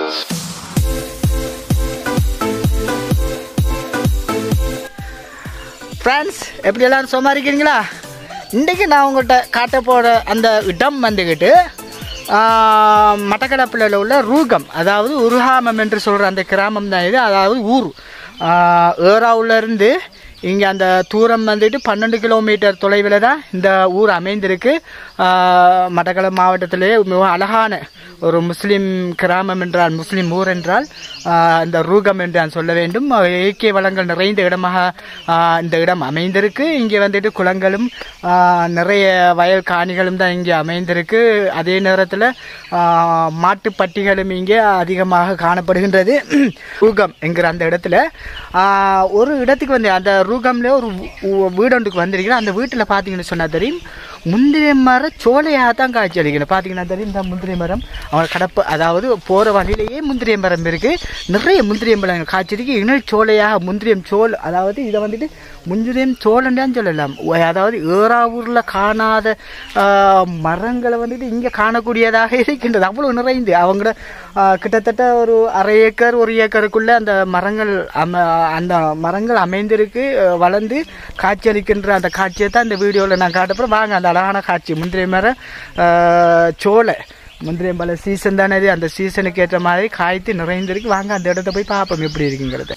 Friends எப்படி எல்லாரும் சும்மா இருக்கீங்களா இன்றைக்கி நான் உங்கள்கிட்ட காட்ட போகிற அந்த இடம் வந்துக்கிட்டு மட்டக்களப்பில் உள்ள ரூகம் அதாவது உருகாமம் என்று சொல்கிற அந்த கிராமம் தான் இது அதாவது ஊர் ஏறாவுலேருந்து இங்கே அந்த தூரம் வந்துட்டு பன்னெண்டு கிலோமீட்டர் தொலைவில் தான் இந்த ஊர் அமைந்திருக்கு ஆஹ் மட்டக்களப்பு மாவட்டத்திலே மிகவும் அழகான ஒரு முஸ்லீம் கிராமம் என்றால் முஸ்லீம் ஊர் என்றால் ஆஹ் இந்த ரூகம் என்று நான் சொல்ல வேண்டும் இயற்கை வளங்கள் நிறைந்த இடமாக ஆஹ் இந்த இடம் அமைந்திருக்கு இங்கே வந்துட்டு குளங்களும் ஆஹ் நிறைய வயல் காணிகளும் தான் இங்கே அமைந்திருக்கு அதே நேரத்தில் மாட்டுப்பட்டிகளும் இங்கே அதிகமாக காணப்படுகின்றது ரூகம் என்கிற அந்த இடத்துல ஆஹ் ஒரு இடத்துக்கு வந்து அந்த ரூகம்ல ஒரு வீ- வீடு ஒன்றுக்கு வந்திருக்கிறேன் அந்த வீட்டில் பார்த்தீங்கன்னு சொன்னா தெரியும் முந்திரி மர சோலையாக தான் காய்ச்சி அளிக்கணும் பார்த்தீங்கன்னா தெரியும் இந்த முந்திரி மரம் அவங்க கடப்பு அதாவது போகிற வழியிலேயே முந்திரி மரம் இருக்குது நிறைய முந்திரி மரம் காய்ச்சிருக்கு இன்னும் சோலையாக முந்திரியம் சோல் அதாவது இதை வந்துட்டு முந்திரியம் சோழன்டான்னு சொல்லலாம் ஒ- அதாவது ஏறாவூரில் காணாத ஆஹ், மரங்களை வந்துட்டு இங்கே காணக்கூடியதாக இருக்கின்றது அவ்வளோ நிறைந்து அவங்கள ஆஹ், கிட்டத்தட்ட ஒரு அரை ஏக்கர் ஒரு ஏக்கருக்குள்ளே அந்த மரங்கள் அம அந்த மரங்கள் அமைந்திருக்கு அஹ், வளர்ந்து காட்சியளிக்கின்ற அந்த காட்சியை தான் இந்த வீடியோவில் நான் காட்டப்புறம் வாங்க அந்த அழகான காட்சி முந்திரி மரம் ஆஹ், சோலை முந்திரி பல சீசன் தானே இது அந்த சீசனுக்கு ஏற்ற மாதிரி காய்த்து நிறைந்திருக்கு வாங்க அந்த இடத்த போய் பார்ப்போம் எப்படி இருக்குங்கிறது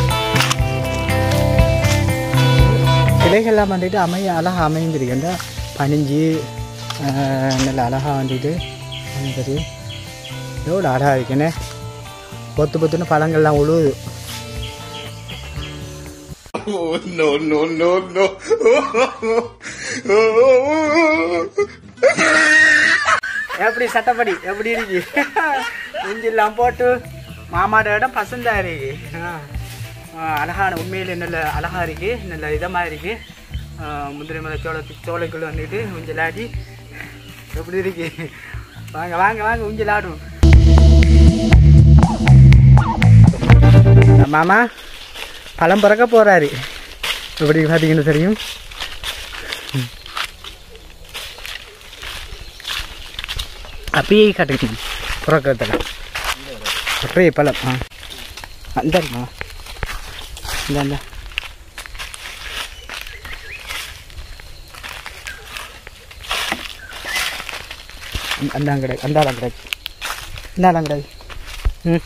கிளைகள்லாம் வந்துட்டு அமைய அழகாக அமைந்திருக்கு இந்த பனிஞ்சு ஆஹ், நல்ல அழகாக வந்துட்டு அமைந்தது எவ்வளோ அழகாக இருக்குன்னு பொத்து பொத்துன்னு பழங்கள்லாம் உழுவுது Oh, no, no, no, no. எப்படி சட்டப்படி எப்படி இருக்கு இஞ்செல்லாம் போட்டு மாமாட இடம் பசந்தா இருக்கு ஆ. ஆ, அழகான உண்மையிலே நல்ல அழகா இருக்கு நல்ல இதமாக இருக்கு ஆ, முந்திரி மலை சோள சோலைக்குள்ள வந்துட்டு ஊஞ்சல் ஆடி எப்படி இருக்கு வாங்க வாங்க வாங்க ஊஞ்சல் ஆடும் மாமா பழம் பிறக்க போறாரு எப்படி பார்த்தீங்கன்னு தெரியும் அப்படியே காட்டுங்க புறக்கிறதுல அப்படியே பழம் ஆ அந்த இருக்குமா இந்த இந்த அந்த கிடையாது அந்த ஆளம் கிடையாது இந்த ஆளம் கிடையாது ம்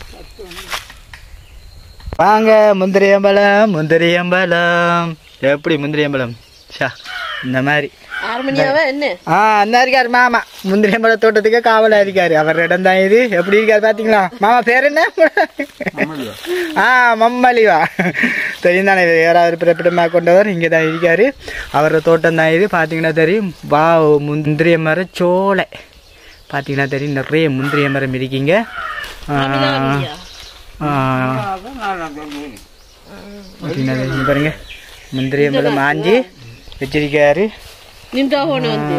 வாங்க முந்திரியம்பலம் முந்திரியம்பலம் எப்படி முந்திரியம்பலம் ஷா இந்த மாதிரி ஆர்மனியாவா என்ன ஆ அந்த இருக்காரு மாமா முந்திரி மலை தோட்டத்துக்கு காவலா இருக்காரு அவர் இடம் தான் இது எப்படி இருக்காரு பாத்தீங்களா மாமா பேர் என்ன ஆ மம்மலிவா தெரியும் தானே இவர் யாராவது பிறப்பிடமாக கொண்டவர் இங்கே தான் இருக்காரு அவரோட தோட்டம் தான் இது பார்த்தீங்கன்னா தெரியும் வா முந்திரிய மர சோலை பார்த்தீங்கன்னா தெரியும் நிறைய முந்திரிய மரம் இருக்கீங்க ஆ, ஆ, பார்த்தீங்கன்னா தெரியும் பாருங்க முந்திரிய மரம் ஆஞ்சி வச்சிருக்காரு ನಿಮ್ದ ಹೋಣ ಒಂದು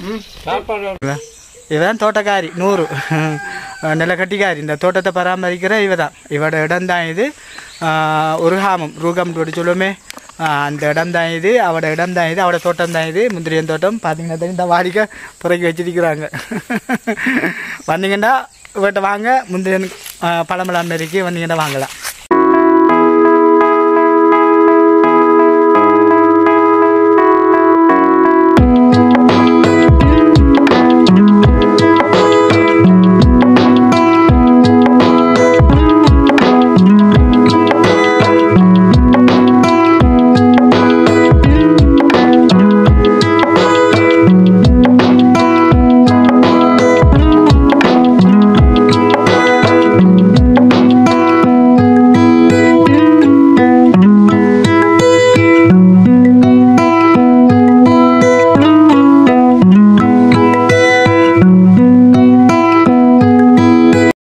இவன் தோட்டக்காரி நூறு நல்ல கட்டிக்காரி இந்த தோட்டத்தை பராமரிக்கிற இவ தான் இவட இடம் தான் இது ஆஹ், உருகாமம் ரூகம் அப்படி சொல்லுவோமே ஆஹ், அந்த இடம் தான் இது அவட இடம் தான் இது அவட தோட்டம் தான் இது முந்திரியன் தோட்டம் பார்த்தீங்கன்னா தெரியும் இந்த வாடிக்கை புறக்கி வச்சிருக்கிறாங்க வந்தீங்கன்னா இவட்ட வாங்க முந்திரியன் ஆஹ், பழமெல்லாம் இருக்கு வந்தீங்கன்னா வாங்கலாம்